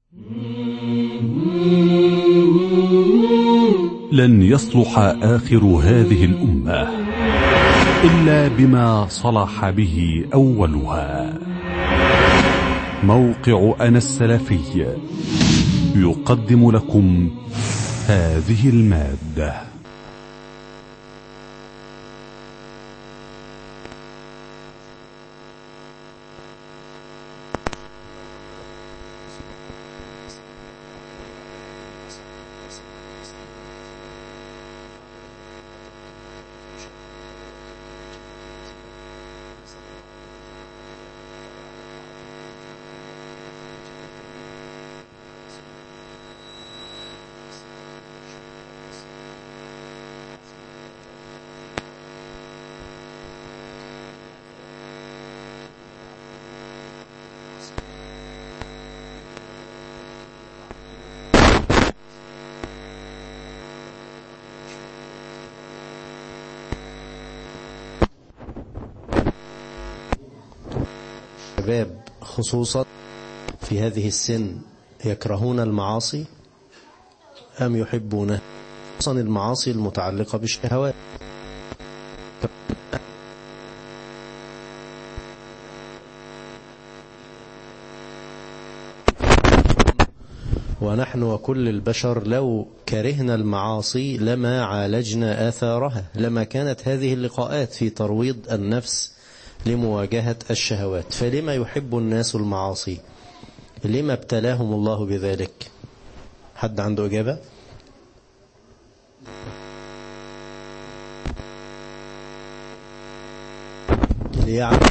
لن يصلح آخر هذه الأمة إلا بما صلح به أولها موقع أنا السلفي يقدم لكم هذه المادة الشباب خصوصا في هذه السن يكرهون المعاصي أم يحبونها خصوصا المعاصي المتعلقة بالشهوات ونحن وكل البشر لو كرهنا المعاصي لما عالجنا آثارها لما كانت هذه اللقاءات في ترويض النفس لمواجهة الشهوات فلما يحب الناس المعاصي لما ابتلاهم الله بذلك حد عنده إجابة ليعمل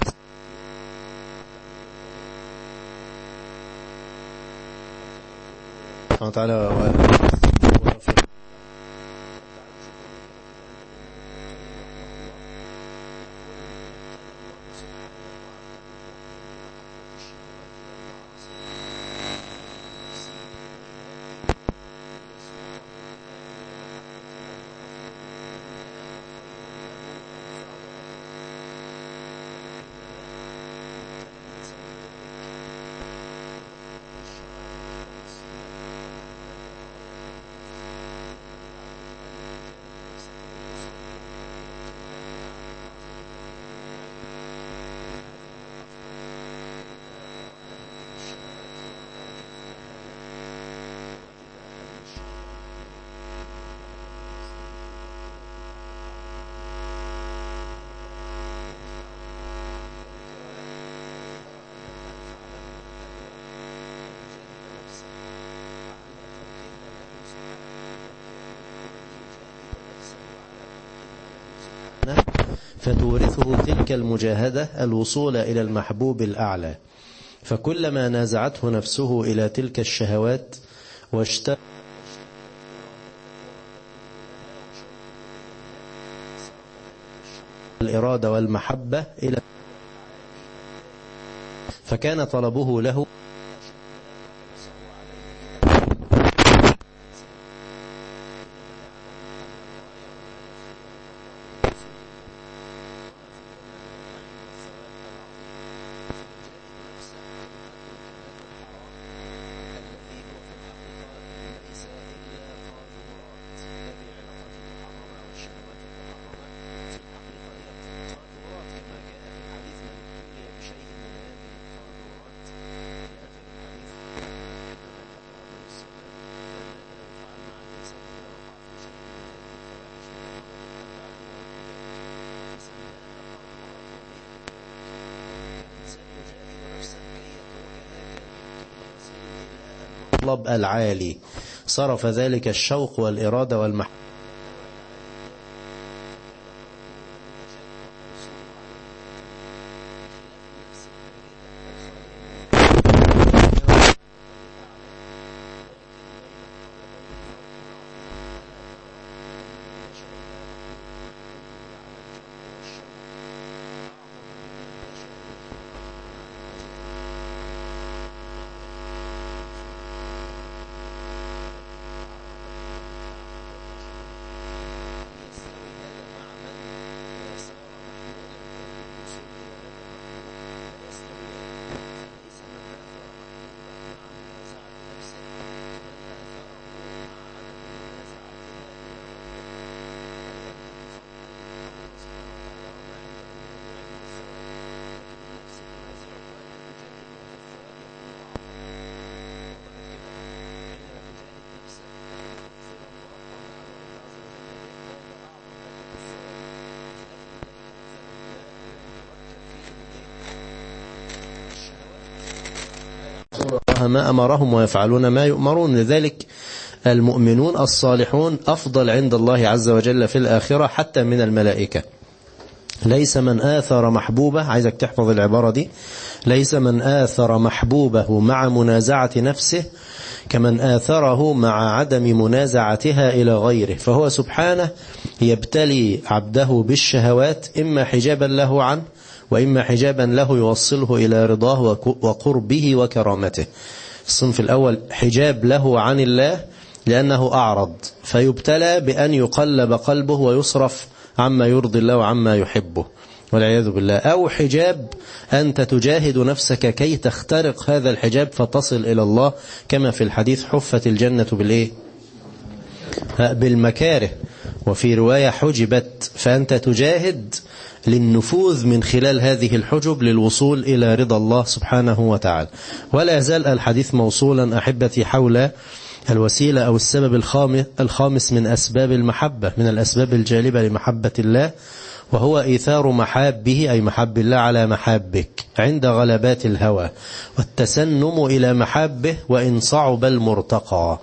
سبحانه وتعالى فتورثه تلك المجاهدة الوصول إلى المحبوب الأعلى فكلما نازعته نفسه إلى تلك الشهوات واشتغل الإرادة والمحبة إلى فكان طلبه له المطلب العالي صرف ذلك الشوق والإرادة والمحبة ما أمرهم ويفعلون ما يؤمرون لذلك المؤمنون الصالحون أفضل عند الله عز وجل في الآخرة حتى من الملائكة ليس من آثر محبوبه عايزك تحفظ العبارة دي ليس من آثر محبوبه مع منازعة نفسه كمن آثره مع عدم منازعتها إلى غيره فهو سبحانه يبتلي عبده بالشهوات إما حجابا له عنه وإما حجابا له يوصله إلى رضاه وقربه وكرامته الصنف الأول حجاب له عن الله لأنه أعرض فيبتلى بأن يقلب قلبه ويصرف عما يرضي الله وعما يحبه والعياذ بالله أو حجاب أنت تجاهد نفسك كي تخترق هذا الحجاب فتصل إلى الله كما في الحديث حفت الجنة بالإيه بالمكاره وفي رواية حجبت فأنت تجاهد للنفوذ من خلال هذه الحجب للوصول إلى رضا الله سبحانه وتعالى ولا يزال الحديث موصولا أحبتي حول الوسيلة أو السبب الخامس من أسباب المحبة من الأسباب الجالبة لمحبة الله وهو إيثار محابه أي محب الله على محابك عند غلبات الهوى والتسنم إلى محابه وإن صعب المرتقى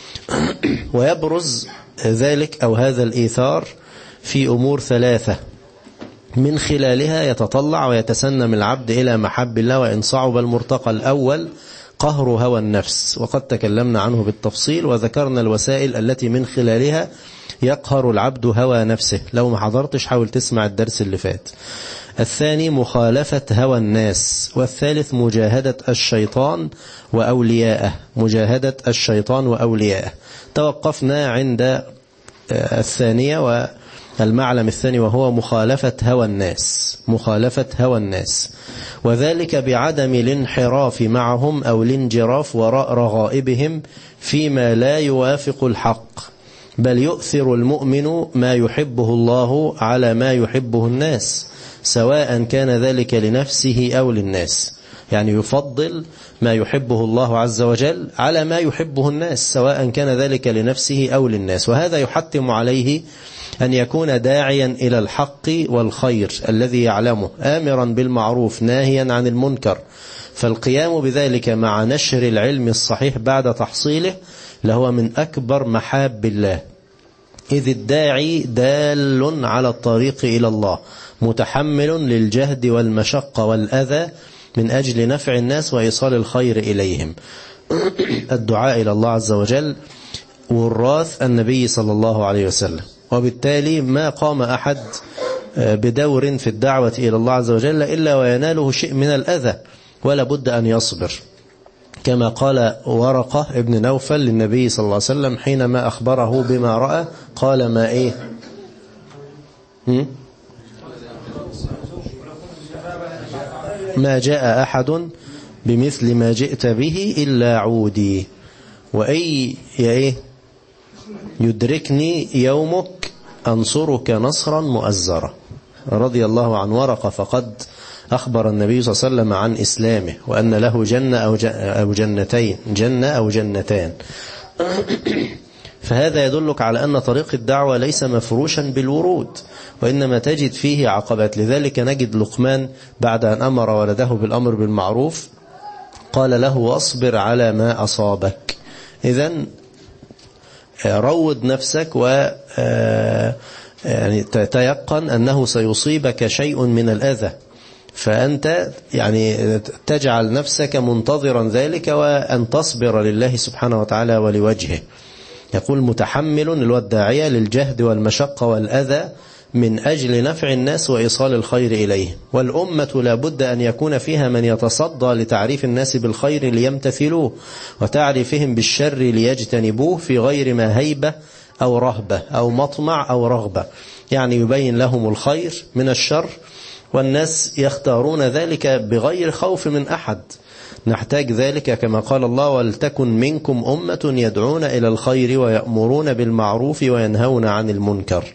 ويبرز ذلك أو هذا الإيثار في أمور ثلاثة من خلالها يتطلع ويتسنم العبد إلى محب الله وإن صعب المرتقى الأول قهر هوى النفس وقد تكلمنا عنه بالتفصيل وذكرنا الوسائل التي من خلالها يقهر العبد هوى نفسه لو ما حضرتش حاول تسمع الدرس اللي فات الثاني مخالفة هوى الناس والثالث مجاهدة الشيطان وأولياءه مجاهدة الشيطان وأولياءه توقفنا عند الثانية والمعلم الثاني وهو مخالفة هوى الناس مخالفة هوى الناس وذلك بعدم الانحراف معهم أو الانجراف وراء رغائبهم فيما لا يوافق الحق بل يؤثر المؤمن ما يحبه الله على ما يحبه الناس سواء كان ذلك لنفسه أو للناس يعني يفضل ما يحبه الله عز وجل على ما يحبه الناس سواء كان ذلك لنفسه أو للناس وهذا يحتم عليه أن يكون داعيا إلى الحق والخير الذي يعلمه آمرا بالمعروف ناهيا عن المنكر فالقيام بذلك مع نشر العلم الصحيح بعد تحصيله لهو من أكبر محاب الله إذ الداعي دال على الطريق إلى الله متحمل للجهد والمشقة والأذى من أجل نفع الناس وإيصال الخير إليهم الدعاء إلى الله عز وجل وراث النبي صلى الله عليه وسلم وبالتالي ما قام أحد بدور في الدعوة إلى الله عز وجل إلا ويناله شيء من الأذى ولا بد أن يصبر كما قال ورقة ابن نوفل للنبي صلى الله عليه وسلم حينما أخبره بما رأى قال ما إيه ما جاء أحد بمثل ما جئت به إلا عودي وأي يا إيه يدركني يومك أنصرك نصرا مؤزرا رضي الله عن ورقة فقد أخبر النبي صلى الله عليه وسلم عن إسلامه وأن له جنة أو جنتين جنة أو جنتان فهذا يدلك على أن طريق الدعوة ليس مفروشا بالورود وإنما تجد فيه عقبات لذلك نجد لقمان بعد أن أمر ولده بالأمر بالمعروف قال له واصبر على ما أصابك إذا روض نفسك و يعني تيقن أنه سيصيبك شيء من الأذى فأنت يعني تجعل نفسك منتظرا ذلك وأن تصبر لله سبحانه وتعالى ولوجهه يقول متحمل الوداعية للجهد والمشقة والأذى من أجل نفع الناس وإيصال الخير إليه والأمة لا بد أن يكون فيها من يتصدى لتعريف الناس بالخير ليمتثلوه وتعريفهم بالشر ليجتنبوه في غير ما هيبة أو رهبة أو مطمع أو رغبة يعني يبين لهم الخير من الشر والناس يختارون ذلك بغير خوف من أحد نحتاج ذلك كما قال الله ولتكن منكم أمة يدعون إلى الخير ويأمرون بالمعروف وينهون عن المنكر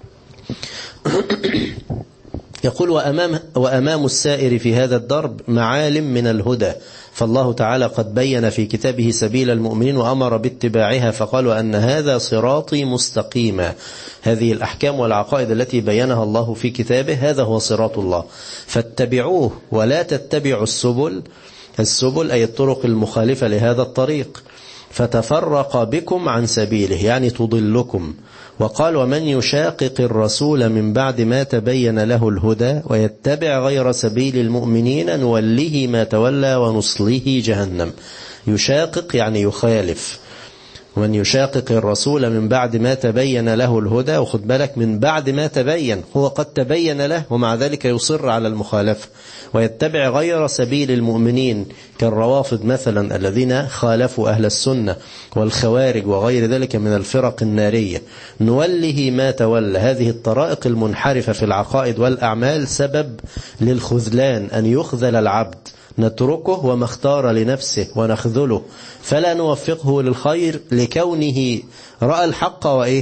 يقول وأمام, وأمام السائر في هذا الدرب معالم من الهدى فالله تعالى قد بين في كتابه سبيل المؤمنين وأمر باتباعها فقال وأن هذا صراطي مستقيما هذه الأحكام والعقائد التي بينها الله في كتابه هذا هو صراط الله فاتبعوه ولا تتبعوا السبل السبل أي الطرق المخالفة لهذا الطريق فتفرق بكم عن سبيله يعني تضلكم وقال ومن يشاقق الرسول من بعد ما تبين له الهدى ويتبع غير سبيل المؤمنين نوله ما تولى ونصله جهنم يشاقق يعني يخالف ومن يشاقق الرسول من بعد ما تبين له الهدى وخد بالك من بعد ما تبين هو قد تبين له ومع ذلك يصر على المخالفة ويتبع غير سبيل المؤمنين كالروافض مثلا الذين خالفوا أهل السنة والخوارج وغير ذلك من الفرق النارية نوله ما تولى هذه الطرائق المنحرفة في العقائد والأعمال سبب للخذلان أن يخذل العبد نتركه وما اختار لنفسه ونخذله فلا نوفقه للخير لكونه رأى الحق وإيه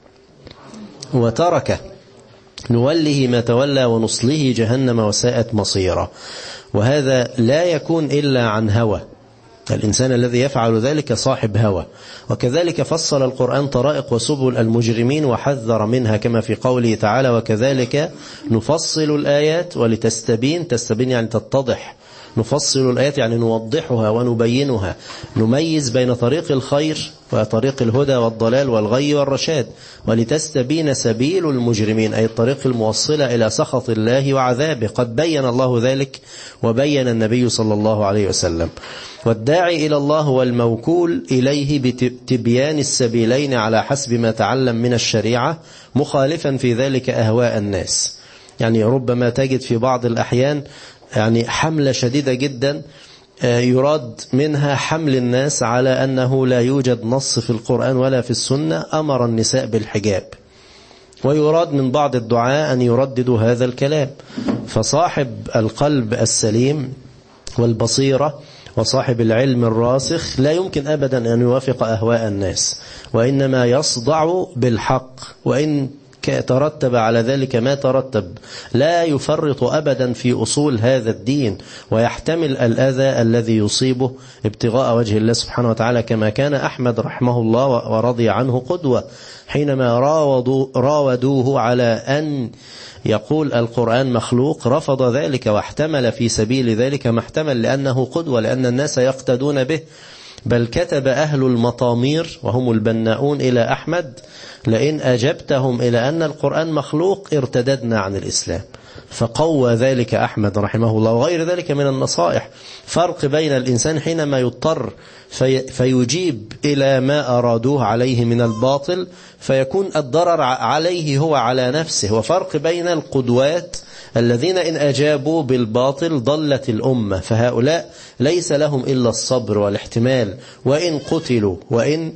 وتركه نوله ما تولى ونصله جهنم وساءت مصيرا وهذا لا يكون إلا عن هوى الإنسان الذي يفعل ذلك صاحب هوى وكذلك فصل القرآن طرائق وسبل المجرمين وحذر منها كما في قوله تعالى وكذلك نفصل الآيات ولتستبين تستبين يعني تتضح نفصل الآيات يعني نوضحها ونبينها نميز بين طريق الخير وطريق الهدى والضلال والغي والرشاد ولتستبين سبيل المجرمين أي الطريق الموصلة إلى سخط الله وعذابه قد بين الله ذلك وبين النبي صلى الله عليه وسلم والداعي إلى الله والموكول إليه بتبيان السبيلين على حسب ما تعلم من الشريعة مخالفا في ذلك أهواء الناس يعني ربما تجد في بعض الأحيان يعني حملة شديدة جدا يراد منها حمل الناس على أنه لا يوجد نص في القرآن ولا في السنة أمر النساء بالحجاب ويراد من بعض الدعاء أن يرددوا هذا الكلام فصاحب القلب السليم والبصيرة وصاحب العلم الراسخ لا يمكن أبدا أن يوافق أهواء الناس وإنما يصدع بالحق وإن ترتب على ذلك ما ترتب لا يفرط أبدا في أصول هذا الدين ويحتمل الأذى الذي يصيبه ابتغاء وجه الله سبحانه وتعالى كما كان أحمد رحمه الله ورضي عنه قدوة حينما راودوا راودوه على أن يقول القرآن مخلوق رفض ذلك واحتمل في سبيل ذلك ما احتمل لأنه قدوة لأن الناس يقتدون به بل كتب أهل المطامير وهم البناؤون إلى أحمد لئن أجبتهم إلى أن القرآن مخلوق ارتددنا عن الإسلام فقوى ذلك أحمد رحمه الله وغير ذلك من النصائح فرق بين الإنسان حينما يضطر في فيجيب إلى ما أرادوه عليه من الباطل فيكون الضرر عليه هو على نفسه وفرق بين القدوات الذين إن أجابوا بالباطل ضلت الأمة فهؤلاء ليس لهم إلا الصبر والاحتمال وإن قتلوا وإن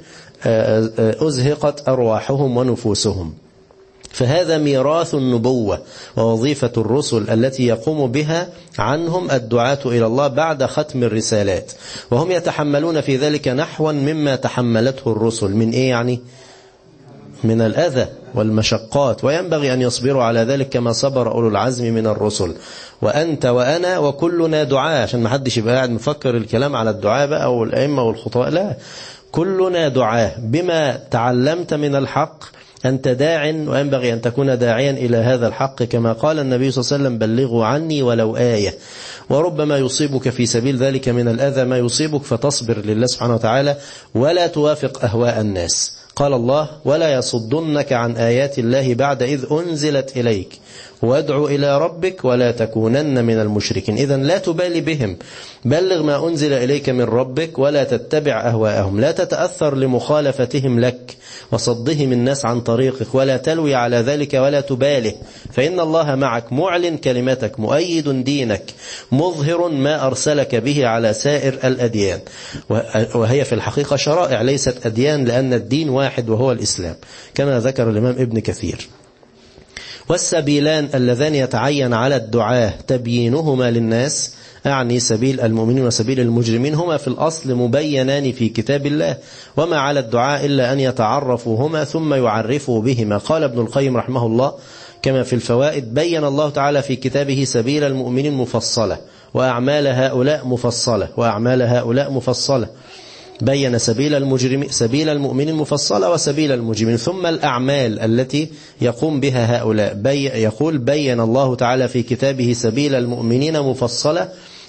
أزهقت أرواحهم ونفوسهم فهذا ميراث النبوة ووظيفة الرسل التي يقوم بها عنهم الدعاة إلى الله بعد ختم الرسالات وهم يتحملون في ذلك نحوا مما تحملته الرسل من إيه يعني؟ من الأذى والمشقات وينبغي أن يصبروا على ذلك كما صبر أولو العزم من الرسل وأنت وأنا وكلنا دعاء عشان ما حدش يبقى قاعد مفكر الكلام على الدعاء بقى والأئمة والخطاء لا كلنا دعاء بما تعلمت من الحق أنت داع وينبغي أن تكون داعيا إلى هذا الحق كما قال النبي صلى الله عليه وسلم بلغوا عني ولو آية وربما يصيبك في سبيل ذلك من الأذى ما يصيبك فتصبر لله سبحانه وتعالى ولا توافق أهواء الناس قال الله ولا يصدنك عن آيات الله بعد إذ أنزلت إليك وادع إلى ربك ولا تكونن من المشركين إذا لا تبالي بهم بلغ ما أنزل إليك من ربك ولا تتبع أهواءهم لا تتأثر لمخالفتهم لك وصدهم الناس عن طريقك ولا تلوي على ذلك ولا تباله فإن الله معك معلن كلمتك مؤيد دينك مظهر ما أرسلك به على سائر الأديان وهي في الحقيقة شرائع ليست أديان لأن الدين واحد وهو الإسلام كما ذكر الإمام ابن كثير والسبيلان اللذان يتعين على الدعاة تبيينهما للناس أعني سبيل المؤمنين وسبيل المجرمين هما في الأصل مبينان في كتاب الله وما على الدعاء إلا أن يتعرفوا هما ثم يعرفوا بهما قال ابن القيم رحمه الله كما في الفوائد بين الله تعالى في كتابه سبيل المؤمنين مفصلة وأعمال هؤلاء مفصلة وأعمال هؤلاء مفصلة بين سبيل المجرم سبيل المؤمنين مفصلة وسبيل المجرمين ثم الأعمال التي يقوم بها هؤلاء بي يقول بين الله تعالى في كتابه سبيل المؤمنين مفصلة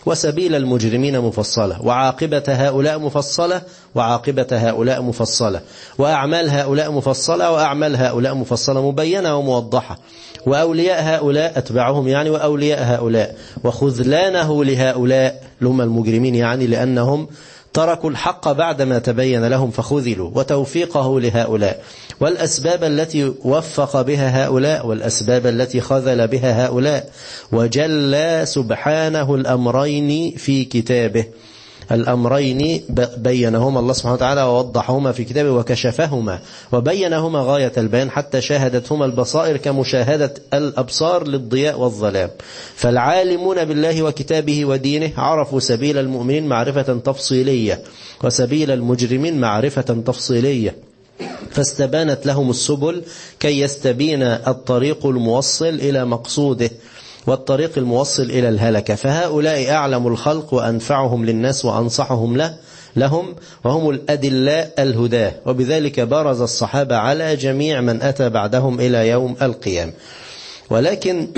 وسبيل المجرمين مفصلة وعاقبة هؤلاء مفصلة وعاقبة هؤلاء مفصلة وأعمال هؤلاء مفصلة وأعمال هؤلاء مفصلة مبينة وموضحة وأولياء هؤلاء أتبعهم يعني وأولياء هؤلاء وخذلانه لهؤلاء لهم المجرمين يعني لأنهم تركوا الحق بعدما تبين لهم فخذلوا وتوفيقه لهؤلاء والأسباب التي وفق بها هؤلاء والأسباب التي خذل بها هؤلاء وجل سبحانه الأمرين في كتابه الأمرين بينهما الله سبحانه وتعالى ووضحهما في كتابه وكشفهما وبينهما غاية البيان حتى شاهدتهما البصائر كمشاهدة الأبصار للضياء والظلام فالعالمون بالله وكتابه ودينه عرفوا سبيل المؤمنين معرفة تفصيلية وسبيل المجرمين معرفة تفصيلية فاستبانت لهم السبل كي يستبين الطريق الموصل إلى مقصوده والطريق الموصل إلى الهلكة فهؤلاء أعلم الخلق وأنفعهم للناس وأنصحهم له لهم وهم الأدلاء الهداة وبذلك برز الصحابة على جميع من أتى بعدهم إلى يوم القيام ولكن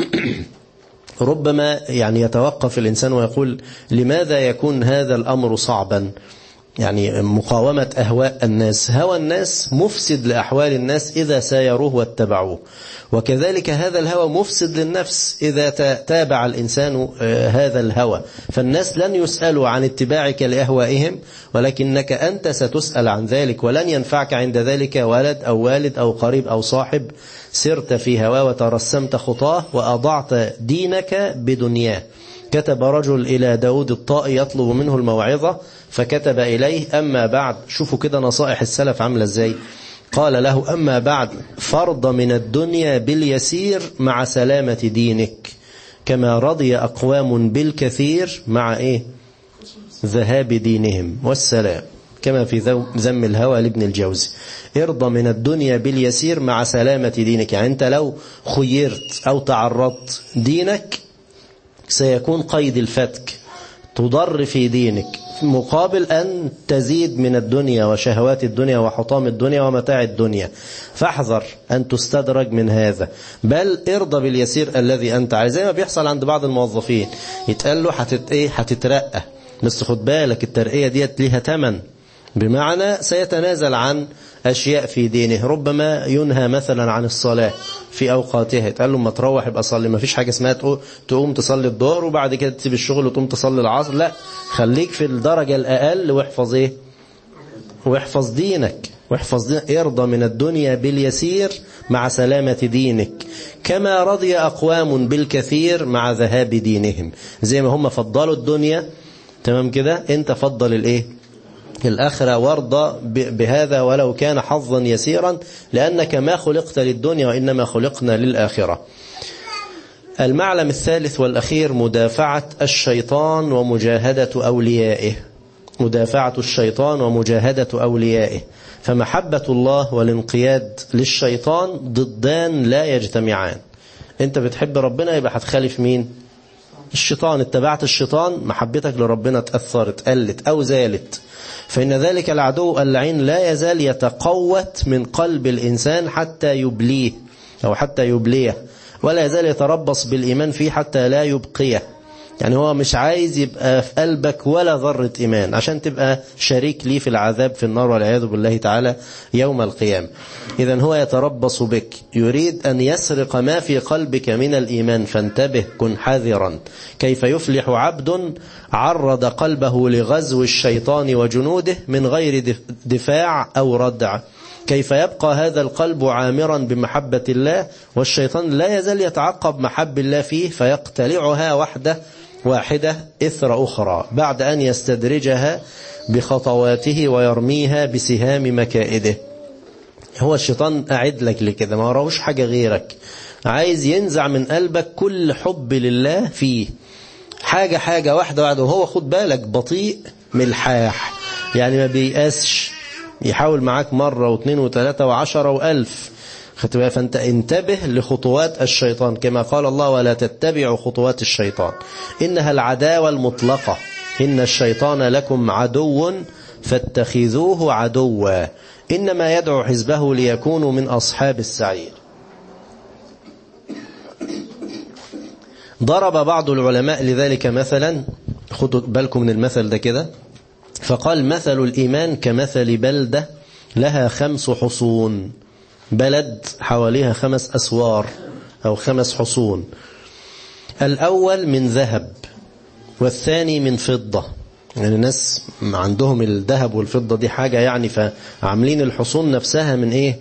ربما يعني يتوقف الإنسان ويقول لماذا يكون هذا الأمر صعبا يعني مقاومة أهواء الناس هوى الناس مفسد لأحوال الناس إذا سايروه واتبعوه وكذلك هذا الهوى مفسد للنفس إذا تابع الإنسان هذا الهوى فالناس لن يسألوا عن اتباعك لأهوائهم ولكنك أنت ستسأل عن ذلك ولن ينفعك عند ذلك ولد أو والد أو قريب أو صاحب سرت في هواه وترسمت خطاه وأضعت دينك بدنياه كتب رجل إلى داود الطائي يطلب منه الموعظة فكتب إليه أما بعد شوفوا كده نصائح السلف عاملة ازاي قال له أما بعد فرض من الدنيا باليسير مع سلامة دينك كما رضي أقوام بالكثير مع إيه ذهاب دينهم والسلام كما في ذم الهوى لابن الجوزي ارضى من الدنيا باليسير مع سلامة دينك يعني أنت لو خيرت أو تعرضت دينك سيكون قيد الفتك تضر في دينك مقابل أن تزيد من الدنيا وشهوات الدنيا وحطام الدنيا ومتاع الدنيا فاحذر أن تستدرج من هذا بل ارضى باليسير الذي أنت عايز زي ما بيحصل عند بعض الموظفين يتقال له حتت ايه هتترقى بس خد بالك الترقية ديت ليها تمن بمعنى سيتنازل عن أشياء في دينه ربما ينهى مثلا عن الصلاة في أوقاتها قال له ما تروح يبقى صلي ما فيش حاجة اسمها تقوم تصلي الظهر وبعد كده تسيب الشغل وتقوم تصلي العصر لا خليك في الدرجة الأقل واحفظ إيه واحفظ دينك واحفظ دينك ارضى من الدنيا باليسير مع سلامة دينك كما رضي أقوام بالكثير مع ذهاب دينهم زي ما هم فضلوا الدنيا تمام كده انت فضل الايه الآخرة وارضى بهذا ولو كان حظا يسيرا لأنك ما خلقت للدنيا وإنما خلقنا للآخرة المعلم الثالث والأخير مدافعة الشيطان ومجاهدة أوليائه مدافعة الشيطان ومجاهدة أوليائه فمحبة الله والانقياد للشيطان ضدان لا يجتمعان انت بتحب ربنا يبقى هتخالف مين الشيطان اتبعت الشيطان محبتك لربنا تأثرت قلت أو زالت فإن ذلك العدو اللعين لا يزال يتقوت من قلب الإنسان حتى يبليه أو حتى يبليه ولا يزال يتربص بالإيمان فيه حتى لا يبقيه يعني هو مش عايز يبقى في قلبك ولا ذرة إيمان عشان تبقى شريك ليه في العذاب في النار والعياذ بالله تعالى يوم القيامة إذا هو يتربص بك يريد أن يسرق ما في قلبك من الإيمان فانتبه كن حذرا كيف يفلح عبد عرض قلبه لغزو الشيطان وجنوده من غير دفاع أو ردع كيف يبقى هذا القلب عامرا بمحبة الله والشيطان لا يزال يتعقب محب الله فيه فيقتلعها وحده واحدة إثر أخرى بعد أن يستدرجها بخطواته ويرميها بسهام مكائده هو الشيطان أعد لك لكده ما وراهوش حاجة غيرك عايز ينزع من قلبك كل حب لله فيه حاجة حاجة واحدة واحدة وهو خد بالك بطيء ملحاح يعني ما بيقاسش يحاول معاك مرة واثنين وثلاثة وعشرة وألف فأنت انتبه لخطوات الشيطان كما قال الله ولا تتبعوا خطوات الشيطان إنها العداوة المطلقة إن الشيطان لكم عدو فاتخذوه عدوا إنما يدعو حزبه ليكونوا من أصحاب السعير ضرب بعض العلماء لذلك مثلا خدوا بالكم من المثل ده كده فقال مثل الإيمان كمثل بلدة لها خمس حصون بلد حواليها خمس أسوار أو خمس حصون الأول من ذهب والثاني من فضة يعني الناس عندهم الذهب والفضة دي حاجة يعني فعاملين الحصون نفسها من ايه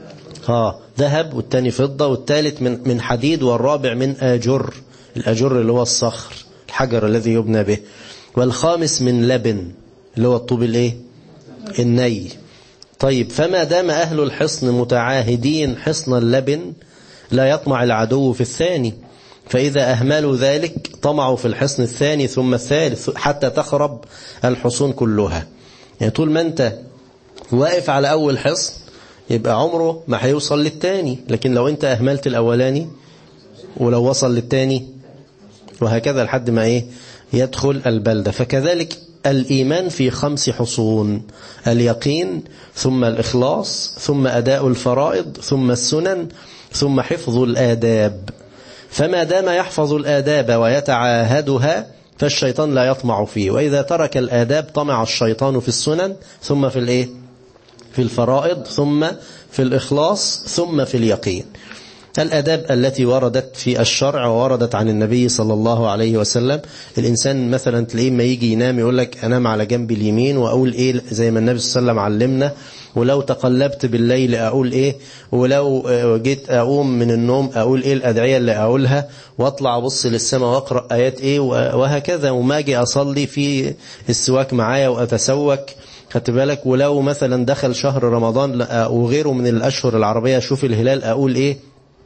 اه ذهب والتاني فضة والتالت من من حديد والرابع من آجر الآجر اللي هو الصخر الحجر الذي يبنى به والخامس من لبن اللي هو الطوب الايه الني طيب فما دام أهل الحصن متعاهدين حصن اللبن لا يطمع العدو في الثاني فإذا أهملوا ذلك طمعوا في الحصن الثاني ثم الثالث حتى تخرب الحصون كلها يعني طول ما أنت واقف على أول حصن يبقى عمره ما هيوصل للتاني لكن لو أنت أهملت الأولاني ولو وصل للتاني وهكذا لحد ما إيه يدخل البلدة فكذلك الإيمان في خمس حصون اليقين ثم الإخلاص ثم أداء الفرائض ثم السنن ثم حفظ الآداب فما دام يحفظ الآداب ويتعاهدها فالشيطان لا يطمع فيه وإذا ترك الآداب طمع الشيطان في السنن ثم في الإيه في الفرائض ثم في الإخلاص ثم في اليقين الأداب التي وردت في الشرع ووردت عن النبي صلى الله عليه وسلم الإنسان مثلا تلاقيه ما يجي ينام يقول لك أنام على جنب اليمين وأقول إيه زي ما النبي صلى الله عليه وسلم علمنا ولو تقلبت بالليل أقول إيه ولو جيت أقوم من النوم أقول إيه الأدعية اللي أقولها وأطلع أبص للسماء وأقرأ آيات إيه وهكذا وما أجي أصلي في السواك معايا وأتسوك خدت بالك ولو مثلا دخل شهر رمضان وغيره من الأشهر العربية أشوف الهلال أقول إيه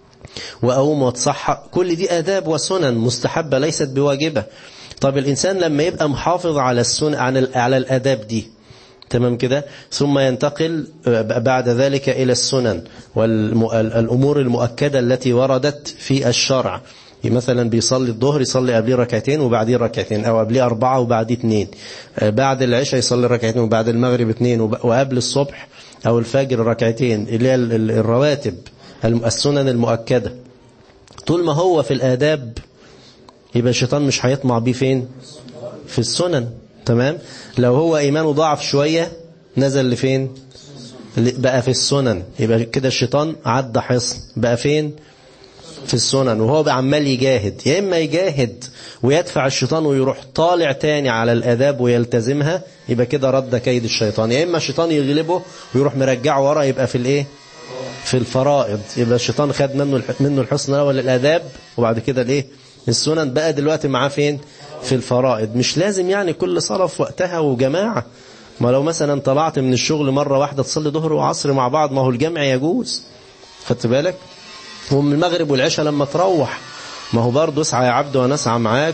وأقوم واتصحى كل دي آداب وسنن مستحبة ليست بواجبة طب الإنسان لما يبقى محافظ على السنن على الآداب دي تمام كده ثم ينتقل بعد ذلك إلى السنن والأمور المؤكدة التي وردت في الشرع مثلا بيصلي الظهر يصلي قبليه ركعتين وبعديه ركعتين أو قبليه أربعة وبعديه اثنين بعد العشاء يصلي ركعتين وبعد المغرب اثنين وقبل الصبح أو الفجر ركعتين اللي هي الرواتب السنن المؤكدة طول ما هو في الآداب يبقى الشيطان مش هيطمع بيه فين في السنن تمام لو هو إيمانه ضعف شوية نزل لفين بقى في السنن يبقى كده الشيطان عدى حصن بقى فين في السنن وهو بقى عمال يجاهد يا إما يجاهد ويدفع الشيطان ويروح طالع تاني على الآداب ويلتزمها يبقى كده رد كيد الشيطان يا إما الشيطان يغلبه ويروح مرجعه ورا يبقى في الإيه في الفرائض يبقى الشيطان خد منه منه الحصن الأول الآداب وبعد كده الإيه السنن بقى دلوقتي معاه فين في الفرائض مش لازم يعني كل صلاة في وقتها وجماعة ما لو مثلا طلعت من الشغل مرة واحدة تصلي ظهر وعصر مع بعض ما هو الجمع يجوز خدت بالك ومن المغرب والعشاء لما تروح ما هو برضه اسعى يا عبد وانا اسعى معاك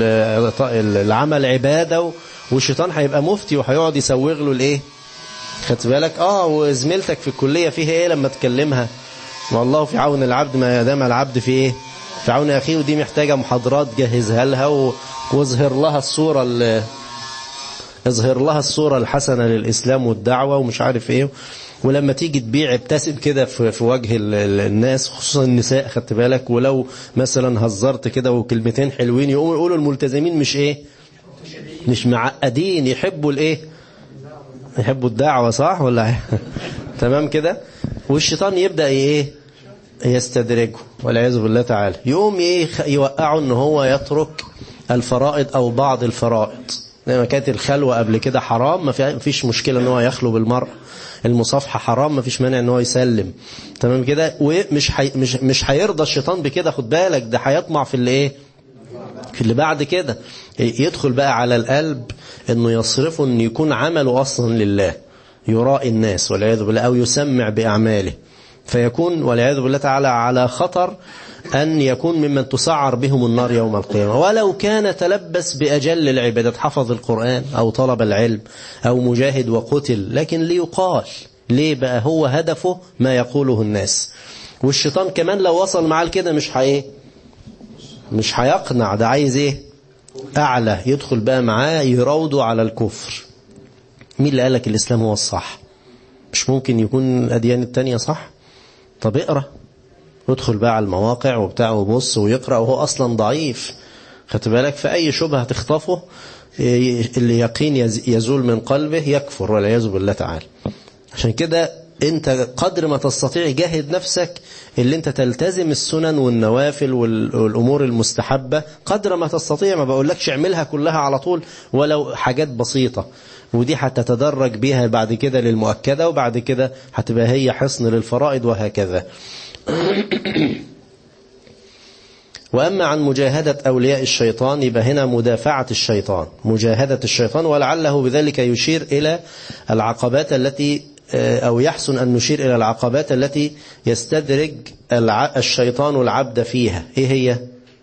والعمل عبادة والشيطان هيبقى مفتي وهيقعد يسوغ له الايه خدت بالك اه وزميلتك في الكلية فيها ايه لما تكلمها والله في عون العبد ما دام العبد في ايه في عون اخيه ودي محتاجة محاضرات جهزها لها واظهر لها الصورة اللي اظهر لها الصورة الحسنة للإسلام والدعوة ومش عارف ايه ولما تيجي تبيع ابتسم كده في, في وجه الناس خصوصا النساء خدت بالك ولو مثلا هزرت كده وكلمتين حلوين يقوموا يقولوا الملتزمين مش ايه مش معقدين يحبوا الايه يحبوا الدعوة صح ولا تمام كده والشيطان يبدأ ايه يستدرجه والعياذ بالله تعالى يقوم ايه يوقعه ان هو يترك الفرائض او بعض الفرائض لما كانت الخلوة قبل كده حرام ما فيش مشكلة ان هو يخلو بالمرأة المصافحة حرام ما فيش مانع ان هو يسلم تمام كده ومش حي مش مش هيرضى الشيطان بكده خد بالك ده هيطمع في اللي ايه في اللي بعد كده يدخل بقى على القلب انه يصرفه ان يكون عمله اصلا لله يراء الناس والعياذ بالله او يسمع باعماله فيكون والعياذ بالله تعالى على خطر أن يكون ممن تسعر بهم النار يوم القيامة ولو كان تلبس بأجل العبادات حفظ القرآن أو طلب العلم أو مجاهد وقتل لكن ليقال ليه بقى هو هدفه ما يقوله الناس والشيطان كمان لو وصل معاه كده مش هي مش هيقنع ده عايز ايه أعلى يدخل بقى معاه يروضه على الكفر مين اللي قالك الإسلام هو الصح مش ممكن يكون الأديان التانية صح طب اقرأ ادخل بقى على المواقع وبتاع وبص ويقرأ وهو أصلا ضعيف خدت بالك في أي شبهة تخطفه اليقين يزول من قلبه يكفر والعياذ بالله تعالى عشان كده انت قدر ما تستطيع جاهد نفسك اللي انت تلتزم السنن والنوافل والامور المستحبة قدر ما تستطيع ما بقولكش اعملها كلها على طول ولو حاجات بسيطة ودي هتتدرج بيها بعد كده للمؤكدة وبعد كده هتبقى هي حصن للفرائض وهكذا وأما عن مجاهدة أولياء الشيطان يبقى هنا مدافعة الشيطان مجاهدة الشيطان ولعله بذلك يشير إلى العقبات التي أو يحسن أن نشير إلى العقبات التي يستدرج الشيطان العبد فيها إيه هي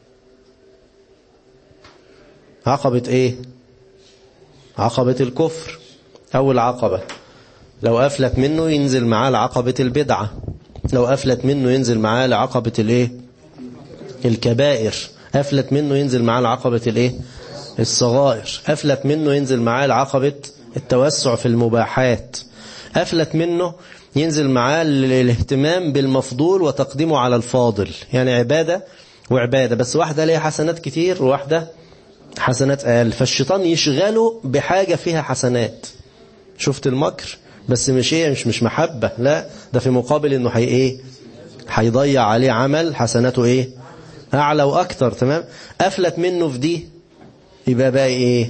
عقبة إيه عقبة الكفر أول عقبة لو أفلت منه ينزل معاه لعقبة البدعة لو أفلت منه ينزل معاه لعقبة الإيه الكبائر أفلت منه ينزل معاه لعقبة الإيه الصغائر أفلت منه ينزل معاه لعقبة التوسع في المباحات أفلت منه ينزل معاه الاهتمام بالمفضول وتقديمه على الفاضل يعني عبادة وعبادة بس واحدة ليها حسنات كتير وواحدة حسنات أقل فالشيطان يشغله بحاجة فيها حسنات شفت المكر بس مش ايه مش مش محبة لا ده في مقابل انه حي ايه هيضيع عليه عمل حسناته ايه اعلى واكتر تمام افلت منه في دي يبقى بقى ايه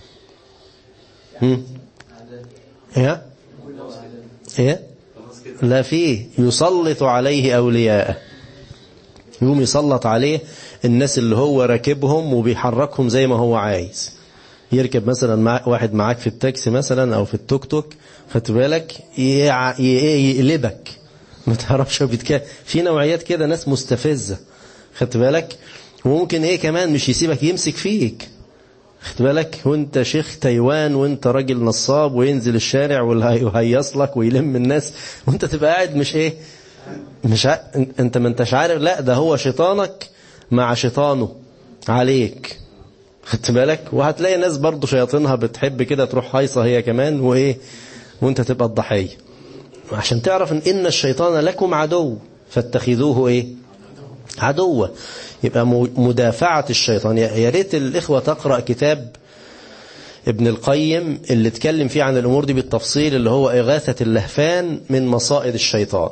هم ايه ايه لا فيه يسلط عليه اولياءه يقوم يسلط عليه الناس اللي هو راكبهم وبيحركهم زي ما هو عايز يركب مثلا مع واحد معاك في التاكسي مثلا او في التوك توك خدت بالك يقلبك ما تعرفش بيتكلم في نوعيات كده ناس مستفزه خدت بالك وممكن ايه كمان مش يسيبك يمسك فيك خدت بالك وانت شيخ تايوان وانت راجل نصاب وينزل الشارع ويهيص لك ويلم الناس وانت تبقى قاعد مش ايه مش ع... انت ما انتش عارف لا ده هو شيطانك مع شيطانه عليك خدت بالك وهتلاقي ناس برضو شياطينها بتحب كده تروح هايصه هي كمان وايه وانت تبقى الضحيه عشان تعرف ان ان الشيطان لكم عدو فاتخذوه ايه عدوة يبقى مدافعة الشيطان يا ريت الإخوة تقرأ كتاب ابن القيم اللي اتكلم فيه عن الأمور دي بالتفصيل اللي هو إغاثة اللهفان من مصائد الشيطان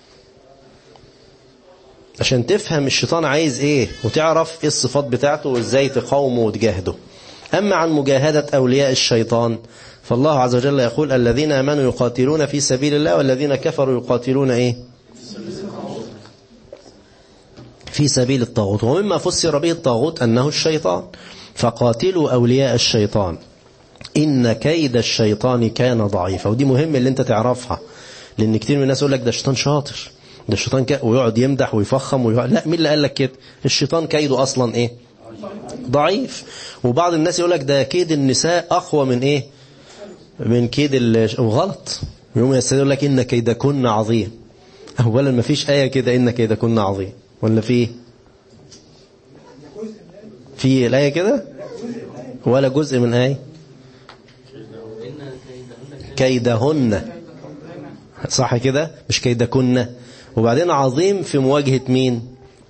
عشان تفهم الشيطان عايز ايه وتعرف ايه الصفات بتاعته وازاي تقاومه وتجاهده أما عن مجاهدة أولياء الشيطان فالله عز وجل يقول الذين آمنوا يقاتلون في سبيل الله والذين كفروا يقاتلون ايه في سبيل الطاغوت ومما فسر به الطاغوت أنه الشيطان فقاتلوا أولياء الشيطان إن كيد الشيطان كان ضعيفا ودي مهم اللي انت تعرفها لأن كتير من الناس يقول لك ده الشيطان شاطر ده الشيطان كا ويقعد يمدح ويفخم ويقعد لا مين اللي قال لك كده الشيطان كيده أصلا إيه ضعيف وبعض الناس يقول لك ده كيد النساء أقوى من إيه من كيد وغلط يوم يقول لك إن كيدكن عظيم أولا ما فيش آية كده إن كيدكن عظيم ولا في في الآية كده ولا جزء من آية كيدهن صح كده مش كيدكن وبعدين عظيم في مواجهة مين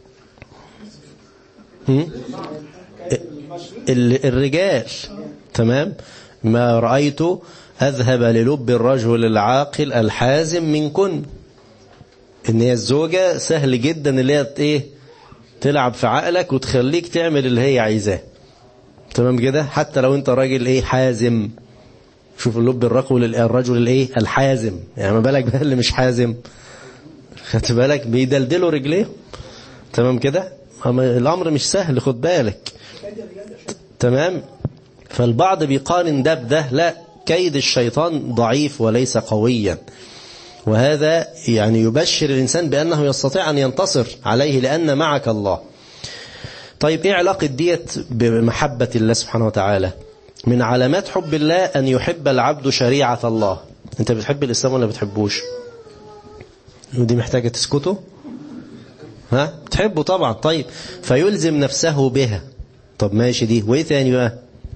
الرجال تمام ما رأيت أذهب للب الرجل العاقل الحازم منكن ان هي الزوجة سهل جدا اللي هي ايه تلعب في عقلك وتخليك تعمل اللي هي عايزاه تمام كده حتى لو انت راجل ايه حازم شوف اللب الرجل الرجل الايه الحازم يعني ما بالك بقى اللي مش حازم خدت بالك بيدلدلوا رجليه تمام كده الامر مش سهل خد بالك تمام فالبعض بيقارن ده بده لا كيد الشيطان ضعيف وليس قويا وهذا يعني يبشر الإنسان بأنه يستطيع أن ينتصر عليه لأن معك الله طيب إيه علاقة ديت بمحبة الله سبحانه وتعالى من علامات حب الله أن يحب العبد شريعة الله أنت بتحب الإسلام ولا بتحبوش ودي محتاجة تسكته ها تحبه طبعا طيب فيلزم نفسه بها طب ماشي دي وايه تاني بقى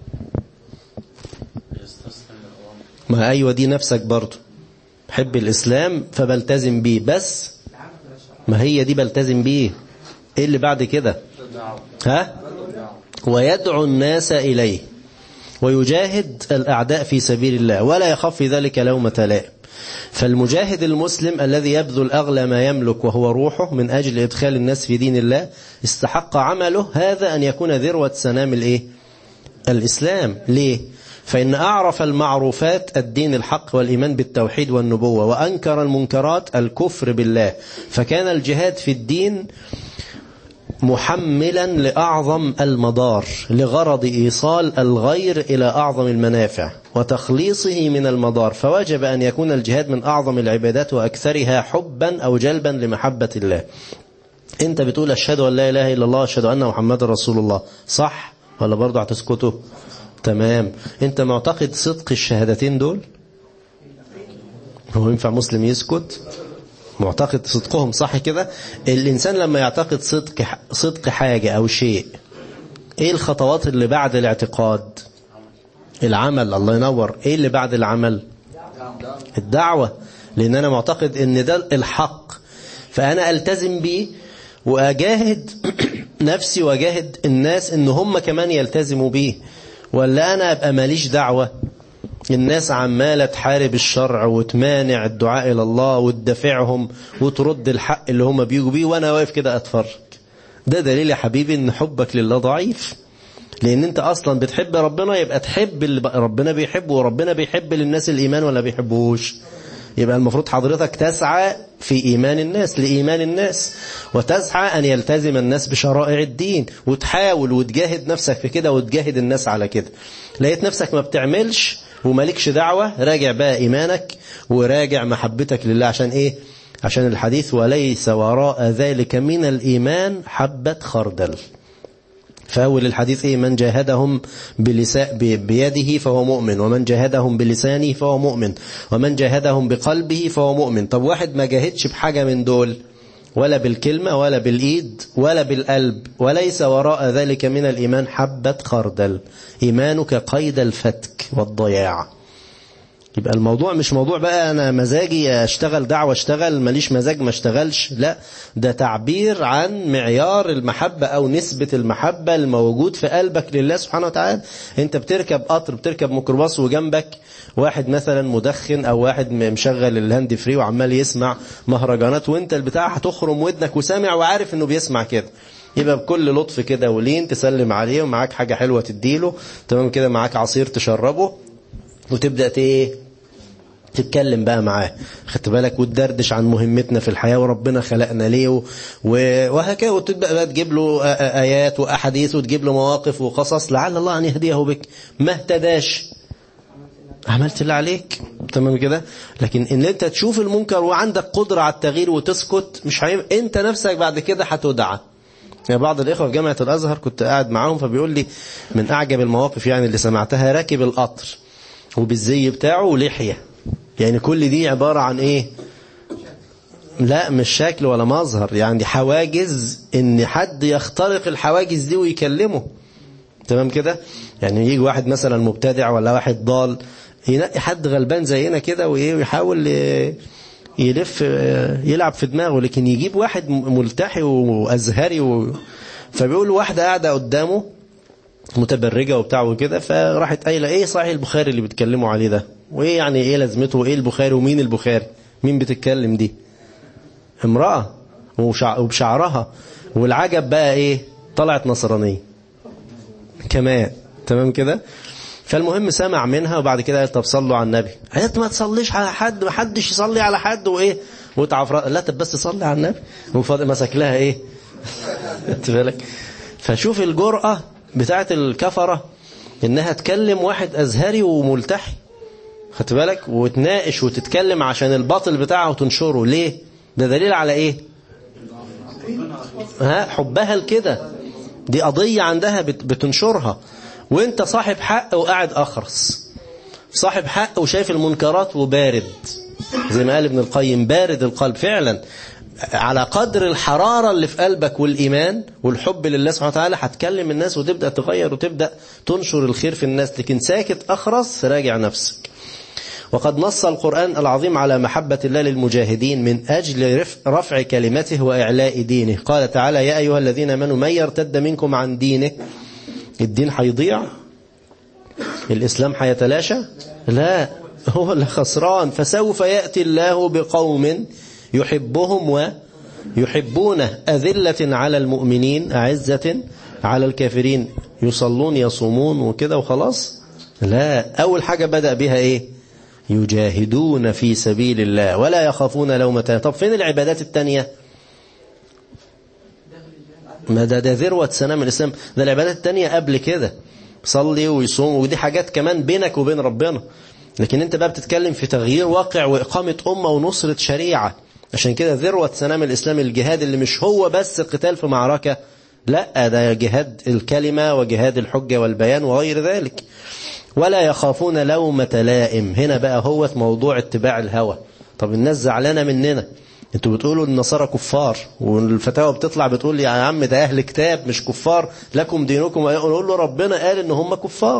ما ايوه دي نفسك برضو بحب الإسلام فبلتزم بيه بس ما هي دي بلتزم بيه ايه اللي بعد كده ها ويدعو الناس إليه ويجاهد الأعداء في سبيل الله ولا يخاف في ذلك لومة لائم فالمجاهد المسلم الذي يبذل أغلى ما يملك وهو روحه من أجل إدخال الناس في دين الله استحق عمله هذا أن يكون ذروة سنام الإيه؟ الإسلام ليه؟ فإن أعرف المعروفات الدين الحق والإيمان بالتوحيد والنبوة وأنكر المنكرات الكفر بالله فكان الجهاد في الدين محملا لأعظم المدار لغرض إيصال الغير إلى أعظم المنافع وتخليصه من المدار فوجب أن يكون الجهاد من أعظم العبادات وأكثرها حبا أو جلبا لمحبة الله أنت بتقول أشهد أن لا إله إلا الله أشهد أن محمد رسول الله صح ولا برضه هتسكته تمام أنت معتقد صدق الشهادتين دول هو ينفع مسلم يسكت معتقد صدقهم صح كده الإنسان لما يعتقد صدق صدق حاجة أو شيء إيه الخطوات اللي بعد الاعتقاد العمل الله ينور إيه اللي بعد العمل الدعوة لأن أنا معتقد إن ده الحق فأنا ألتزم بيه وأجاهد نفسي وأجاهد الناس إن هم كمان يلتزموا بيه ولا أنا أبقى ماليش دعوة الناس عمالة تحارب الشرع وتمانع الدعاء إلى الله وتدافعهم وترد الحق اللي هم بيجوا بيه وأنا واقف كده أتفرج ده دليل يا حبيبي إن حبك لله ضعيف لأن أنت أصلا بتحب ربنا يبقى تحب اللي ربنا بيحبه وربنا بيحب للناس الإيمان ولا بيحبوش يبقى المفروض حضرتك تسعى في إيمان الناس لإيمان الناس وتسعى أن يلتزم الناس بشرائع الدين وتحاول وتجاهد نفسك في كده وتجاهد الناس على كده لقيت نفسك ما بتعملش ومالكش دعوة راجع بقى إيمانك وراجع محبتك لله عشان إيه عشان الحديث وليس وراء ذلك من الإيمان حبة خردل فأول الحديث إيه من جاهدهم بلساء بيده فهو مؤمن ومن جاهدهم بلسانه فهو مؤمن ومن جاهدهم بقلبه فهو مؤمن طب واحد ما جاهدش بحاجة من دول ولا بالكلمة ولا بالإيد ولا بالقلب وليس وراء ذلك من الإيمان حبة خردل إيمانك قيد الفتك والضياع يبقى الموضوع مش موضوع بقى أنا مزاجي أشتغل دعوة أشتغل ماليش مزاج ما أشتغلش لا ده تعبير عن معيار المحبة أو نسبة المحبة الموجود في قلبك لله سبحانه وتعالى أنت بتركب قطر بتركب ميكروباص وجنبك واحد مثلا مدخن أو واحد مشغل الهاند فري وعمال يسمع مهرجانات وانت البتاع هتخرم ودنك وسامع وعارف انه بيسمع كده يبقى بكل لطف كده ولين تسلم عليه ومعاك حاجة حلوة تديله تمام كده معاك عصير تشربه وتبدأ ايه تتكلم بقى معاه خدت بالك وتدردش عن مهمتنا في الحياة وربنا خلقنا ليه وهكذا وتبدأ بقى تجيب له آيات وأحاديث وتجيب له مواقف وقصص لعل الله أن يهديه بك ما اهتداش عملت اللي عليك تمام كده لكن ان انت تشوف المنكر وعندك قدرة على التغيير وتسكت مش هيم... انت نفسك بعد كده هتدعى يعني بعض الإخوة في جامعة الأزهر كنت قاعد معاهم فبيقول لي من أعجب المواقف يعني اللي سمعتها راكب القطر وبالزي بتاعه ولحية يعني كل دي عبارة عن إيه لا مش شكل ولا مظهر يعني حواجز ان حد يخترق الحواجز دي ويكلمه تمام كده يعني يجي واحد مثلا مبتدع ولا واحد ضال ينقي حد غلبان زينا كده ويحاول يلف يلعب في دماغه لكن يجيب واحد ملتحي وازهري و... فبيقول واحده قاعده قدامه متبرجه وبتاع وكده فراحت قايله ايه صحيح البخاري اللي بيتكلموا عليه ده وايه يعني ايه لازمته وايه البخاري ومين البخاري مين بتتكلم دي امراه وشع... وبشعرها والعجب بقى ايه طلعت نصرانيه كمان تمام كده فالمهم سمع منها وبعد كده قال طب صلوا على النبي قالت ما تصليش على حد ما حدش يصلي على حد وايه وتعف لا طب بس صلي على النبي وفاضل مسك لها ايه انت بالك فشوف الجرأة بتاعت الكفرة انها تكلم واحد ازهري وملتحي خدت بالك وتناقش وتتكلم عشان الباطل بتاعه وتنشره ليه ده دليل على ايه ها حبها لكده دي قضية عندها بتنشرها وانت صاحب حق وقاعد أخرس صاحب حق وشايف المنكرات وبارد زي ما قال ابن القيم بارد القلب فعلا على قدر الحرارة اللي في قلبك والإيمان والحب لله سبحانه وتعالى هتكلم الناس وتبدأ تغير وتبدأ تنشر الخير في الناس لكن ساكت أخرس راجع نفسك وقد نص القرآن العظيم على محبة الله للمجاهدين من أجل رفع كلمته وإعلاء دينه قال تعالى يا أيها الذين آمنوا من يرتد منكم عن دينه الدين هيضيع الإسلام هيتلاشى لا هو اللي خسران فسوف يأتي الله بقوم يحبهم ويحبونه أذلة على المؤمنين أعزة على الكافرين يصلون يصومون وكده وخلاص لا أول حاجة بدأ بها إيه يجاهدون في سبيل الله ولا يخافون لومة طب فين العبادات التانية ما ده ده ذروة سنام الإسلام ده العبادات التانية قبل كده صلي ويصوم ودي حاجات كمان بينك وبين ربنا لكن انت بقى بتتكلم في تغيير واقع وإقامة أمة ونصرة شريعة عشان كده ذروة سنام الإسلام الجهاد اللي مش هو بس القتال في معركة لا ده جهاد الكلمة وجهاد الحجة والبيان وغير ذلك ولا يخافون لومة لائم هنا بقى هو موضوع اتباع الهوى طب الناس زعلانة مننا انتوا بتقولوا النصارى كفار والفتاوى بتطلع بتقول يا عم ده اهل كتاب مش كفار لكم دينكم نقول له ربنا قال ان هم كفار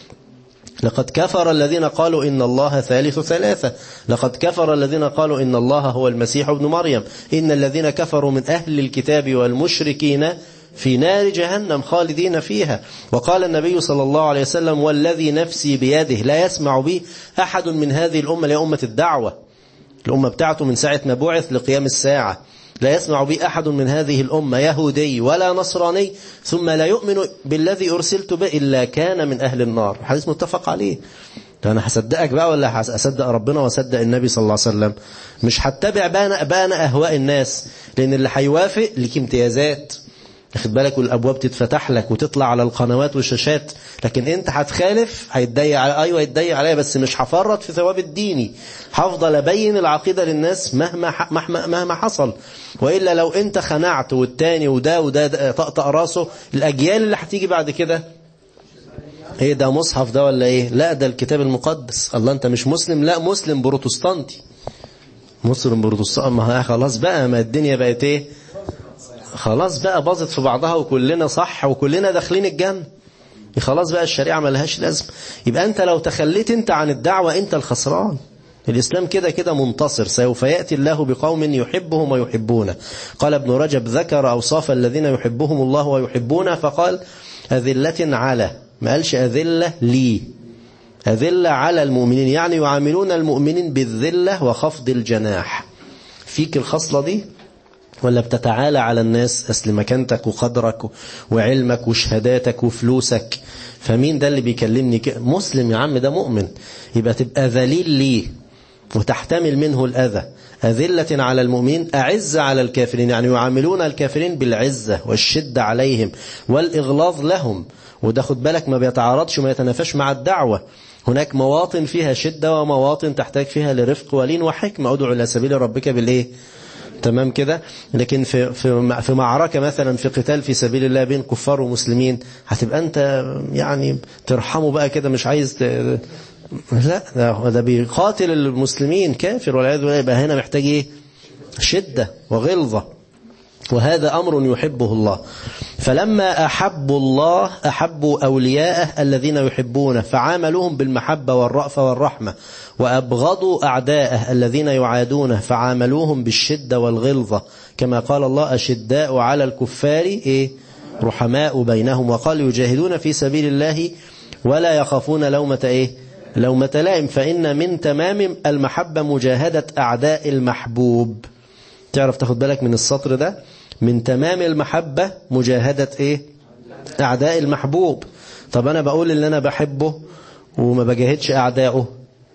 لقد كفر الذين قالوا إن الله ثالث ثلاثة لقد كفر الذين قالوا إن الله هو المسيح ابن مريم إن الذين كفروا من أهل الكتاب والمشركين في نار جهنم خالدين فيها وقال النبي صلى الله عليه وسلم والذي نفسي بيده لا يسمع بي أحد من هذه الأمة لأمة الدعوة الأمة بتاعته من ساعة ما بعث لقيام الساعة لا يسمع بي أحد من هذه الأمة يهودي ولا نصراني ثم لا يؤمن بالذي أرسلت به إلا كان من أهل النار حديث متفق عليه أنا هصدقك بقى ولا هصدق ربنا وصدق النبي صلى الله عليه وسلم مش هتبع بقى بقى أنا أهواء الناس لأن اللي هيوافق ليك امتيازات واخد بالك والابواب تتفتح لك وتطلع على القنوات والشاشات لكن انت هتخالف هيتضيق على ايوه هيتضيق عليا بس مش هفرط في ثواب الديني هفضل ابين العقيده للناس مهما مهما مهما حصل والا لو انت خنعت والتاني وده وده طقطق راسه الاجيال اللي هتيجي بعد كده ايه ده مصحف ده ولا ايه لا ده الكتاب المقدس الله انت مش مسلم لا مسلم بروتستانتي مسلم بروتستانتي ما خلاص بقى ما الدنيا بقت ايه خلاص بقى باظت في بعضها وكلنا صح وكلنا داخلين الجنة خلاص بقى الشريعة ملهاش لازم يبقى أنت لو تخليت أنت عن الدعوة أنت الخسران الإسلام كده كده منتصر سوف يأتي الله بقوم يحبهم ويحبونه قال ابن رجب ذكر أوصاف الذين يحبهم الله ويحبونه فقال أذلة على ما قالش أذلة لي أذلة على المؤمنين يعني يعاملون المؤمنين بالذلة وخفض الجناح فيك الخصلة دي ولا بتتعالى على الناس أصل مكانتك وقدرك وعلمك وشهاداتك وفلوسك فمين ده اللي بيكلمني كده مسلم يا عم ده مؤمن يبقى تبقى ذليل ليه وتحتمل منه الأذى أذلة على المؤمنين أعز على الكافرين يعني يعاملون الكافرين بالعزة والشدة عليهم والإغلاظ لهم وده خد بالك ما بيتعارضش وما يتنافش مع الدعوة هناك مواطن فيها شدة ومواطن تحتاج فيها لرفق ولين وحكمة أدعو إلى سبيل ربك بالإيه تمام كده لكن في في في معركه مثلا في قتال في سبيل الله بين كفار ومسلمين هتبقى انت يعني ترحمه بقى كده مش عايز ت... لا ده, ده بيقاتل المسلمين كافر والعياذ بالله يبقى هنا محتاج ايه شده وغلظه وهذا أمر يحبه الله فلما أحبوا الله أحبوا أولياءه الذين يحبونه فعاملوهم بالمحبة والرأفة والرحمة وأبغضوا أعداءه الذين يعادونه فعاملوهم بالشدة والغلظة كما قال الله أشداء على الكفار إيه رحماء بينهم وقال يجاهدون في سبيل الله ولا يخافون لومة إيه لومة لائم فإن من تمام المحبة مجاهدة أعداء المحبوب تعرف تاخد بالك من السطر ده من تمام المحبة مجاهدة ايه اعداء المحبوب طب انا بقول اللي انا بحبه وما بجاهدش اعدائه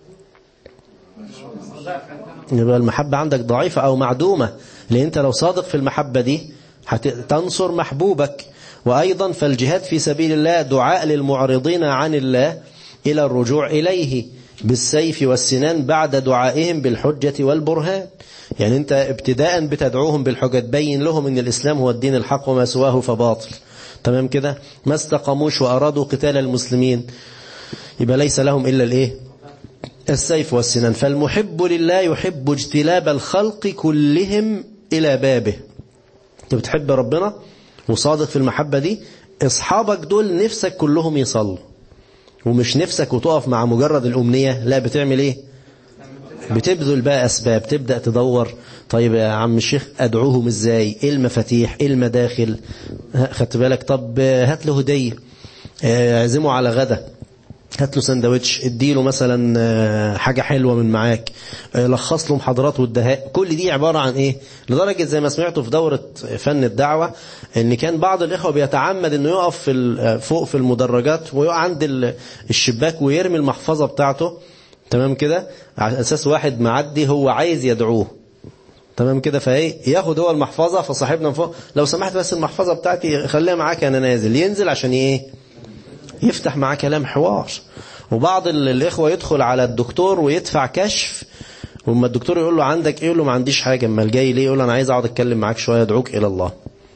يبقى المحبة عندك ضعيفة او معدومة لان انت لو صادق في المحبة دي هتنصر محبوبك وايضا فالجهاد في سبيل الله دعاء للمعرضين عن الله الى الرجوع اليه بالسيف والسنان بعد دعائهم بالحجة والبرهان يعني انت ابتداء بتدعوهم بالحجة تبين لهم ان الاسلام هو الدين الحق وما سواه فباطل تمام كده ما استقاموش وارادوا قتال المسلمين يبقى ليس لهم الا الايه السيف والسنان فالمحب لله يحب اجتلاب الخلق كلهم الى بابه انت بتحب ربنا وصادق في المحبة دي اصحابك دول نفسك كلهم يصلوا ومش نفسك وتقف مع مجرد الأمنية لا بتعمل ايه بتبذل بقى أسباب تبدأ تدور طيب يا عم الشيخ أدعوهم إزاي إيه المفاتيح إيه المداخل خدت بالك طب هات له هدية اعزمه على غدا هات له سندوتش اديله مثلا حاجة حلوة من معاك لخص له محاضرات والدهاء كل دي عبارة عن ايه لدرجة زي ما سمعته في دورة فن الدعوة ان كان بعض الاخوة بيتعمد انه يقف في فوق في المدرجات ويقع عند الشباك ويرمي المحفظة بتاعته تمام كده على اساس واحد معدي هو عايز يدعوه تمام كده فايه ياخد هو المحفظة فصاحبنا من فوق لو سمحت بس المحفظة بتاعتي خليها معاك انا نازل ينزل عشان ايه يفتح معاه كلام حوار وبعض الإخوة يدخل على الدكتور ويدفع كشف وما الدكتور يقول له عندك ايه يقول له ما عنديش حاجة اما الجاي ليه يقول له انا عايز اقعد اتكلم معاك شوية ادعوك الى الله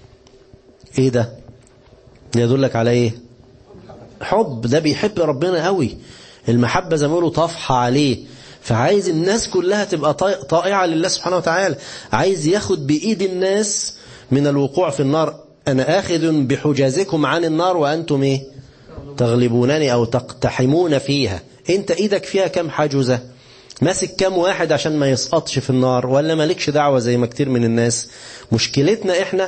ايه ده يدلك على ايه حب ده بيحب ربنا قوي المحبة زي ما يقولوا طفحة عليه فعايز الناس كلها تبقى طائعة لله سبحانه وتعالى عايز ياخد بإيد الناس من الوقوع في النار أنا آخذ بحجازكم عن النار وأنتم إيه تغلبونني أو تقتحمون فيها أنت إيدك فيها كم حجزة ماسك كم واحد عشان ما يسقطش في النار ولا مالكش دعوة زي ما كتير من الناس مشكلتنا إحنا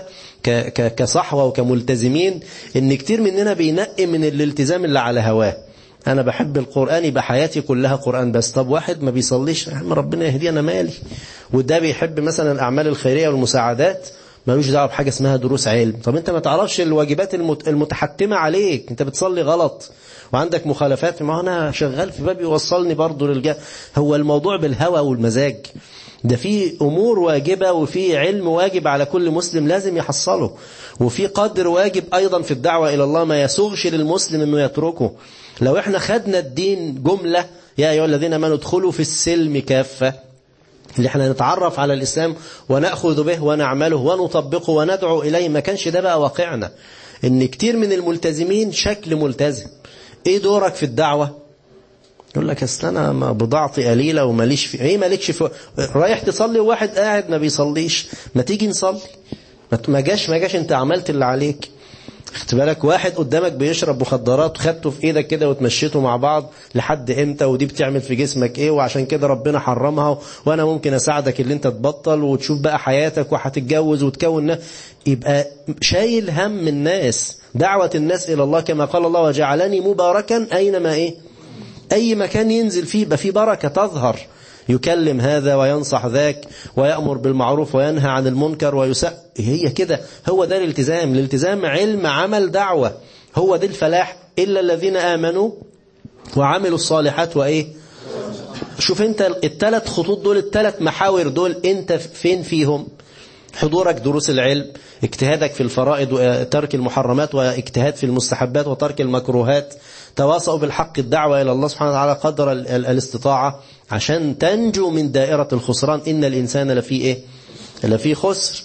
كصحوة وكملتزمين إن كتير مننا بينقي من الالتزام اللي على هواه أنا بحب القرآن يبقى حياتي كلها قرآن بس طب واحد ما بيصليش ربنا يهدي أنا مالي وده بيحب مثلا الأعمال الخيرية والمساعدات ملوش دعوه بحاجه اسمها دروس علم طب انت ما تعرفش الواجبات المتحتمه عليك انت بتصلي غلط وعندك مخالفات ما انا شغال في باب يوصلني برضه للجا هو الموضوع بالهوى والمزاج ده في امور واجبه وفي علم واجب على كل مسلم لازم يحصله وفي قدر واجب ايضا في الدعوه الى الله ما يسوغش للمسلم انه يتركه لو احنا خدنا الدين جمله يا ايها الذين امنوا ادخلوا في السلم كافه اللي احنا نتعرف على الإسلام ونأخذ به ونعمله ونطبقه وندعو إليه ما كانش ده بقى واقعنا ان كتير من الملتزمين شكل ملتزم ايه دورك في الدعوة يقول لك اصل انا بضاعتي قليله وماليش في ايه مالكش في رايح تصلي وواحد قاعد ما بيصليش ما تيجي نصلي ما جاش ما جاش انت عملت اللي عليك خدت بالك واحد قدامك بيشرب مخدرات وخدته في ايدك كده وتمشيته مع بعض لحد امتى ودي بتعمل في جسمك ايه وعشان كده ربنا حرمها وانا ممكن اساعدك اللي انت تبطل وتشوف بقى حياتك وهتتجوز وتكون يبقى شايل هم الناس دعوة الناس الى الله كما قال الله وجعلني مباركا اينما ايه اي مكان ينزل فيه يبقى فيه بركة تظهر يكلم هذا وينصح ذاك ويأمر بالمعروف وينهى عن المنكر ويسأ هي كده هو ده الالتزام الالتزام علم عمل دعوة هو ده الفلاح إلا الذين آمنوا وعملوا الصالحات وإيه شوف انت الثلاث خطوط دول الثلاث محاور دول انت فين فيهم حضورك دروس العلم اجتهادك في الفرائض وترك المحرمات واجتهاد في المستحبات وترك المكروهات تواصوا بالحق الدعوة إلى الله سبحانه وتعالى قدر الاستطاعة عشان تنجو من دائرة الخسران إن الإنسان لفي إيه لفي خسر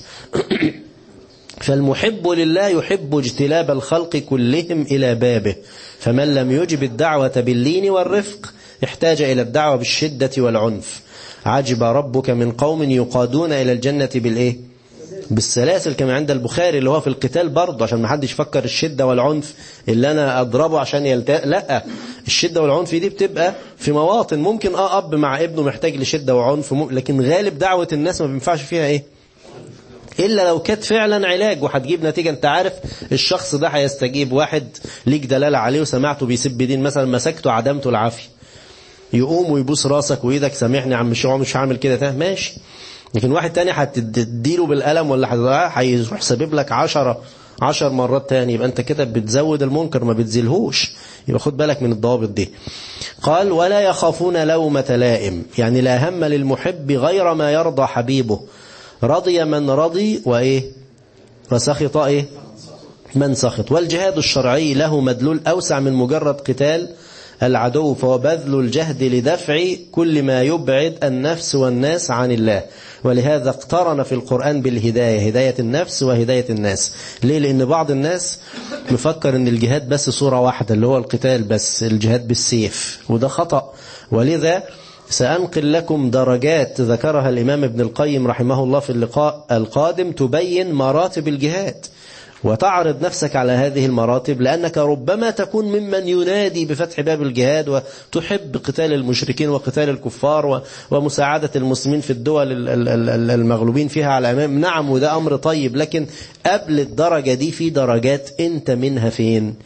فالمحب لله يحب اجتلاب الخلق كلهم إلى بابه فمن لم يجب الدعوة باللين والرفق احتاج إلى الدعوة بالشدة والعنف عجب ربك من قوم يقادون إلى الجنة بالإيه بالسلاسل كما عند البخاري اللي هو في القتال برضه عشان ما حدش يفكر الشدة والعنف اللي أنا أضربه عشان يلتقى لا الشدة والعنف دي بتبقى في مواطن ممكن اه أب مع ابنه محتاج لشدة وعنف لكن غالب دعوة الناس ما بينفعش فيها إيه إلا لو كانت فعلا علاج وهتجيب نتيجة أنت عارف الشخص ده هيستجيب واحد ليك دلالة عليه وسمعته بيسب دين مثلا مسكته عدمته العافية يقوم ويبوس راسك وإيدك سامحني عم مش مش هعمل كده ده ماشي لكن واحد تاني هتديله بالقلم ولا هيروح سبب لك عشرة عشر مرات تاني يبقى انت كده بتزود المنكر ما بتزيلهوش يبقى خد بالك من الضوابط دي قال ولا يخافون لومة لائم يعني لا هم للمحب غير ما يرضى حبيبه رضي من رضي وإيه وسخط إيه من سخط والجهاد الشرعي له مدلول أوسع من مجرد قتال العدو فهو بذل الجهد لدفع كل ما يبعد النفس والناس عن الله ولهذا اقترن في القرآن بالهداية هداية النفس وهداية الناس ليه لأن بعض الناس مفكر أن الجهاد بس صورة واحدة اللي هو القتال بس الجهاد بالسيف وده خطأ ولذا سأنقل لكم درجات ذكرها الإمام ابن القيم رحمه الله في اللقاء القادم تبين مراتب الجهاد وتعرض نفسك على هذه المراتب لأنك ربما تكون ممن ينادي بفتح باب الجهاد وتحب قتال المشركين وقتال الكفار ومساعدة المسلمين في الدول المغلوبين فيها على أمام نعم وده أمر طيب لكن قبل الدرجة دي في درجات أنت منها فين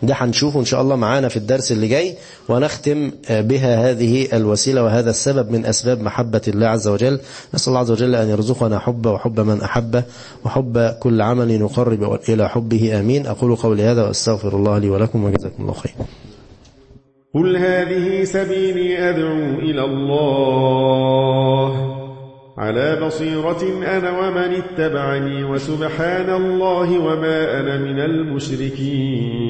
ده هنشوفه إن شاء الله معانا في الدرس اللي جاي ونختم بها هذه الوسيلة وهذا السبب من أسباب محبة الله عز وجل نسأل الله عز وجل أن يرزقنا حب وحب من أحبه وحب كل عمل يقرب إلى حبه آمين أقول قولي هذا وأستغفر الله لي ولكم وجزاكم الله خير قل هذه سبيلي أدعو إلى الله على بصيرة أنا ومن اتبعني وسبحان الله وما أنا من المشركين